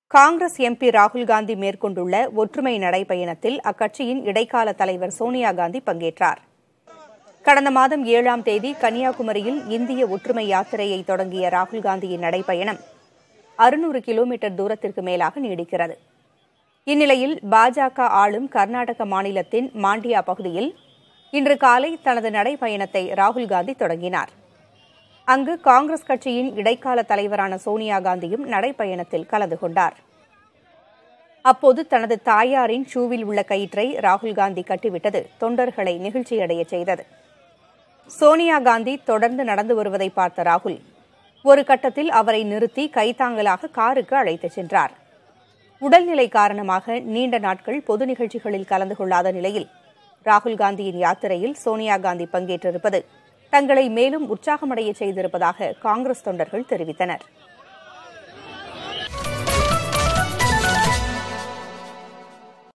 Congress MP ராகுல் காந்தி மேற்கொண்டுள்ள ஒற்றுமை நடைபயணத்தில் அக்கட்சியின் இடைக்கால தலைவர் சோனியா காந்தி பங்கேற்றார் கடந்த மாதம் ஏழாம் தேதி கன்னியாகுமரியில் இந்திய ஒற்றுமை யாத்திரையை தொடங்கிய ராகுல் காந்தியின் நடைபயணம் அறுநூறு கிலோமீட்டர் தூரத்திற்கு மேலாக நீடிக்கிறது இந்நிலையில் பாஜக ஆளும் கர்நாடக மாநிலத்தின் மாண்டியா பகுதியில் இன்று காலை தனது நடைபயணத்தை ராகுல் காந்தி தொடங்கினார் அங்கு காங்கிரஸ் கட்சியின் இடைக்கால தலைவரான சோனியா காந்தியும் நடைபயணத்தில் கலந்து கொண்டார் அப்போது தனது தாயாரின் ஷூவில் உள்ள கயிற்றை ராகுல் காந்தி கட்டிவிட்டது தொண்டர்களை நிகழ்ச்சியடைய செய்தது சோனியா காந்தி தொடர்ந்து நடந்து வருவதை பார்த்த ராகுல் ஒரு கட்டத்தில் அவரை நிறுத்தி கைத்தாங்கலாக காருக்கு அழைத்துச் சென்றார் உடல்நிலை காரணமாக நீண்ட நாட்கள் பொது நிகழ்ச்சிகளில் கலந்து கொள்ளாத நிலையில் ராகுல் காந்தியின் யாத்திரையில் சோனியா காந்தி பங்கேற்றிருப்பது தங்களை மேலும் உற்சாகமடைய செய்திருப்பதாக காங்கிரஸ் தொண்டர்கள் தெரிவித்தனர்